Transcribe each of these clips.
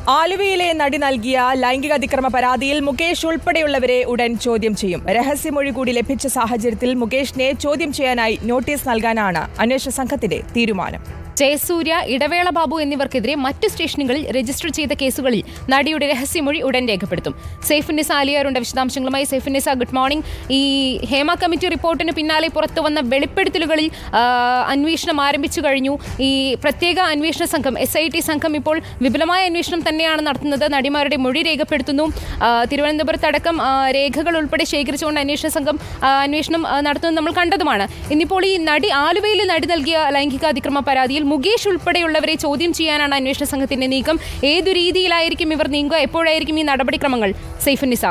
ആലുവയിലെ നടി നൽകിയ ലൈംഗിക അതിക്രമ പരാതിയിൽ മുകേഷ് ഉൾപ്പെടെയുള്ളവരെ ഉടൻ ചോദ്യം ചെയ്യും രഹസ്യമൊഴി കൂടി ലഭിച്ച സാഹചര്യത്തിൽ മുകേഷിനെ ചോദ്യം ചെയ്യാനായി നോട്ടീസ് നൽകാനാണ് അന്വേഷണ സംഘത്തിന്റെ തീരുമാനം ജയസൂര്യ ഇടവേള ബാബു എന്നിവർക്കെതിരെ മറ്റ് സ്റ്റേഷനുകളിൽ രജിസ്റ്റർ ചെയ്ത കേസുകളിൽ നടിയുടെ രഹസ്യമൊഴി ഉടൻ രേഖപ്പെടുത്തും സൈഫുന്നിസ അലിയാറുണ്ട് വിശദാംശങ്ങളുമായി സൈഫുന്നിസ ഗുഡ് മോർണിംഗ് ഈ ഹേമ കമ്മിറ്റി റിപ്പോർട്ടിന് പിന്നാലെ പുറത്തു വന്ന വെളിപ്പെടുത്തലുകളിൽ ആ, അന്വേഷണം ആരംഭിച്ചു കഴിഞ്ഞു ഈ പ്രത്യേക അന്വേഷണ സംഘം എസ് ഐ ടി സംഘം ഇപ്പോൾ വിപുലമായ അന്വേഷണം തന്നെയാണ് നടത്തുന്നത് നടിമാരുടെ മൊഴി രേഖപ്പെടുത്തുന്നു ആ, തിരുവനന്തപുരത്തടക്കം ആ, രേഖകൾ ഉൾപ്പെടെ ശേഖരിച്ചുകൊണ്ട് അന്വേഷണ സംഘം ആ, അന്വേഷണം ആ, നടത്തുന്നത് നമ്മൾ കണ്ടതുമാണ് ഇന്നിപ്പോൾ ഈ നടി ആലുവയിൽ നടി നൽകിയ ലൈംഗിക അതിക്രമ പരാതിയിൽ മുകേഷ് ഉൾപ്പെടെയുള്ളവരെ ചോദ്യം ചെയ്യാനാണ് അന്വേഷണ സംഘത്തിന്റെ നീക്കം ഏതു രീതിയിലായിരിക്കും ഇവർ നീങ്ങുക എപ്പോഴായിരിക്കും ഈ നടപടിക്രമങ്ങൾ സൈഫുന്നിസ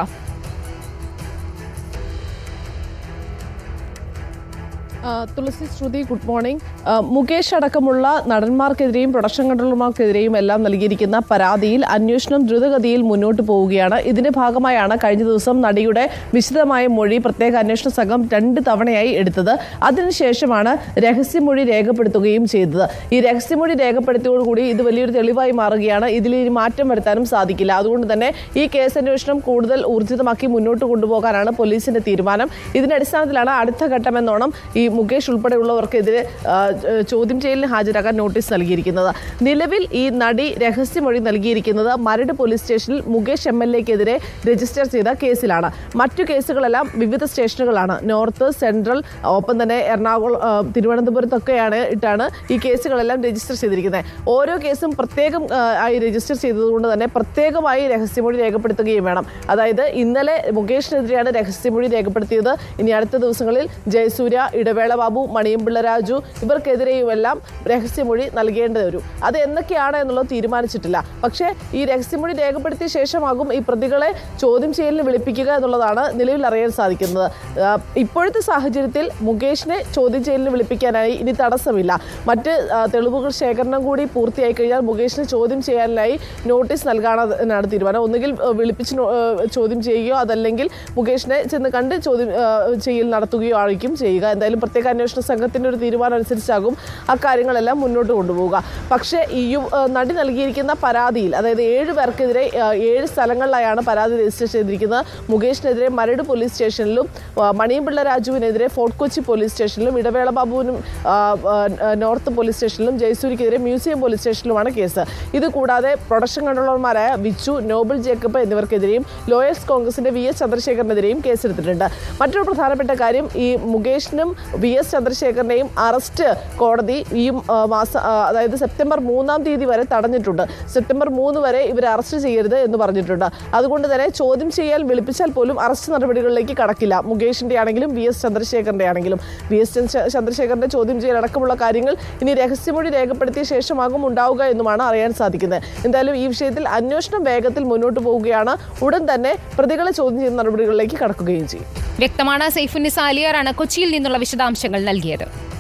ആ, തുളസി ശ്രുതി ഗുഡ് മോർണിംഗ് ആ, മുകേഷ് അടക്കമുള്ള നടന്മാർക്കെതിരെയും പ്രൊഡക്ഷൻ കൺട്രോളർമാർക്കെതിരെയും എല്ലാം നൽകിയിരിക്കുന്ന പരാതിയിൽ അന്വേഷണം ദ്രുതഗതിയിൽ മുന്നോട്ട് പോവുകയാണ് ഇതിന്റെ ഭാഗമായാണ് കഴിഞ്ഞ ദിവസം നടിയുടെ വിശദമായ മൊഴി പ്രത്യേക അന്വേഷണ സംഘം രണ്ട് തവണയായി എടുത്തത് അതിനുശേഷമാണ് രഹസ്യമൊഴി രേഖപ്പെടുത്തുകയും ചെയ്തത് ഈ രഹസ്യമൊഴി രേഖപ്പെടുത്തിയോടുകൂടി ഇത് വലിയൊരു തെളിവായി മാറുകയാണ് ഇതിൽ ഇനി മാറ്റം വരുത്താനും സാധിക്കില്ല അതുകൊണ്ട് തന്നെ ഈ കേസ് അന്വേഷണം കൂടുതൽ ഊർജിതമാക്കി മുന്നോട്ട് കൊണ്ടുപോകാനാണ് പോലീസിന്റെ തീരുമാനം ഇതിന്റെ അടിസ്ഥാനത്തിലാണ് അടുത്ത ഘട്ടമെന്നോണം ഈ മുകേഷ് ഉൾപ്പെടെയുള്ളവർക്കെതിരെ ആ, ഏഹ്, ചോദ്യം ചെയ്യലിന് ഹാജരാക്കാൻ നോട്ടീസ് നൽകിയിരിക്കുന്നത് നിലവിൽ ഈ നടി രഹസ്യമൊഴി നൽകിയിരിക്കുന്നത് മരട് പോലീസ് സ്റ്റേഷനിൽ മുകേഷ് എം എൽ എക്കെതിരെ രജിസ്റ്റർ ചെയ്ത കേസിലാണ് മറ്റു കേസുകളെല്ലാം വിവിധ സ്റ്റേഷനുകളാണ് നോർത്ത് സെൻട്രൽ ഒപ്പം തന്നെ എറണാകുളം ആ, തിരുവനന്തപുരത്തൊക്കെയാണ് ഇട്ടാണ് ഈ കേസുകളെല്ലാം രജിസ്റ്റർ ചെയ്തിരിക്കുന്നത് ഓരോ കേസും പ്രത്യേകം ആ, ആയി രജിസ്റ്റർ ചെയ്തതുകൊണ്ട് തന്നെ പ്രത്യേകമായി രഹസ്യമൊഴി രേഖപ്പെടുത്തുകയും വേണം അതായത് ഇന്നലെ മുകേഷിനെതിരെയാണ് രഹസ്യമൊഴി രേഖപ്പെടുത്തിയത് ഇനി അടുത്ത ദിവസങ്ങളിൽ ജയസൂര്യ ഇടവേള ബാബു മണിയമ്പിള്ള രാജു ഇവർക്കെതിരെയുമെല്ലാം രഹസ്യമൊഴി നൽകേണ്ടി വരും അത് എന്തൊക്കെയാണ് എന്നുള്ളത് തീരുമാനിച്ചിട്ടില്ല പക്ഷേ ഈ രഹസ്യമൊഴി രേഖപ്പെടുത്തിയ ശേഷമാകും ഈ പ്രതികളെ ചോദ്യം ചെയ്യലിന് വിളിപ്പിക്കുക എന്നുള്ളതാണ് നിലവിൽ അറിയാൻ സാധിക്കുന്നത് ആ, ഇപ്പോഴത്തെ സാഹചര്യത്തിൽ മുകേഷിനെ ചോദ്യം ചെയ്യലിന് വിളിപ്പിക്കാനായി ഇനി തടസ്സമില്ല മറ്റ് ആ, തെളിവുകൾ ശേഖരണം കൂടി പൂർത്തിയായി കഴിഞ്ഞാൽ മുകേഷിനെ ചോദ്യം ചെയ്യാനായി നോട്ടീസ് നൽകാനാണ് തീരുമാനം ഒന്നുകിൽ ആ, വിളിപ്പിച്ച് നോ- ആ, ചോദ്യം ചെയ്യുകയോ അതല്ലെങ്കിൽ മുകേഷിനെ ചെന്ന് കണ്ട് ചോദ്യം ആ, ചെയ്യൽ നടത്തുകയോ ആയിരിക്കും ചെയ്യുക എന്തായാലും പ്രത്യേക അന്വേഷണ സംഘത്തിന്റെ ഒരു തീരുമാനം അനുസരിച്ചാകും അക്കാര്യങ്ങളെല്ലാം മുന്നോട്ട് കൊണ്ടുപോവുക പക്ഷേ ഈ യു ആ, നടി നൽകിയിരിക്കുന്ന പരാതിയിൽ അതായത് ഏഴ് പേർക്കെതിരെ ആ, ഏഴ് സ്ഥലങ്ങളിലായാണ് പരാതി രജിസ്റ്റർ ചെയ്തിരിക്കുന്നത് മുകേഷിനെതിരെ മരട് പോലീസ് സ്റ്റേഷനിലും ആ, മണിയമ്പിള്ള രാജുവിനെതിരെ ഫോർട്ട് കൊച്ചി പോലീസ് സ്റ്റേഷനിലും ഇടവേള ബാബുവിനും ആ, ആ, നോർത്ത് പോലീസ് സ്റ്റേഷനിലും ജയസൂരിക്കെതിരെ മ്യൂസിയം പോലീസ് സ്റ്റേഷനിലുമാണ് കേസ് ഇത് കൂടാതെ പ്രൊഡക്ഷൻ കൺട്രോളർമാരായ വിച്ചു നോബിൾ ജേക്കബ് എന്നിവർക്കെതിരെയും ലോയേഴ്സ് കോൺഗ്രസിന്റെ വി എസ് ചന്ദ്രശേഖരനെതിരെയും കേസെടുത്തിട്ടുണ്ട് മറ്റൊരു പ്രധാനപ്പെട്ട കാര്യം ഈ മുകേഷിനും വി എസ് ചന്ദ്രശേഖരനെയും അറസ്റ്റ് കോടതി ഈ ആ, മാസം ആ, അതായത് സെപ്റ്റംബർ മൂന്നാം തീയതി വരെ തടഞ്ഞിട്ടുണ്ട് സെപ്റ്റംബർ മൂന്ന് വരെ ഇവരെ അറസ്റ്റ് ചെയ്യരുത് എന്ന് പറഞ്ഞിട്ടുണ്ട് അതുകൊണ്ട് തന്നെ ചോദ്യം ചെയ്യാൻ വിളിപ്പിച്ചാൽ പോലും അറസ്റ്റ് നടപടികളിലേക്ക് കടക്കില്ല മുകേഷിന്റെ ആണെങ്കിലും വി എസ് ചന്ദ്രശേഖരന്റെ ആണെങ്കിലും വി എസ് ചന്ദ്ര- ചന്ദ്രശേഖരന്റെ ചോദ്യം ചെയ്യൽ അടക്കമുള്ള കാര്യങ്ങൾ ഇനി രഹസ്യമൊഴി രേഖപ്പെടുത്തിയ ശേഷമാകും ഉണ്ടാവുക എന്നുമാണ് അറിയാൻ സാധിക്കുന്നത് എന്തായാലും ഈ വിഷയത്തിൽ അന്വേഷണം വേഗത്തിൽ മുന്നോട്ട് പോവുകയാണ് ഉടൻ തന്നെ പ്രതികളെ ചോദ്യം ചെയ്യുന്ന നടപടികളിലേക്ക് കടക്കുകയും ചെയ്യും വ്യക്തമാണ് സൈഫുന്നിസ അലിയാറാണ് കൊച്ചിയിൽ നിന്നുള്ള വിശദാംശങ്ങൾ നൽകിയത്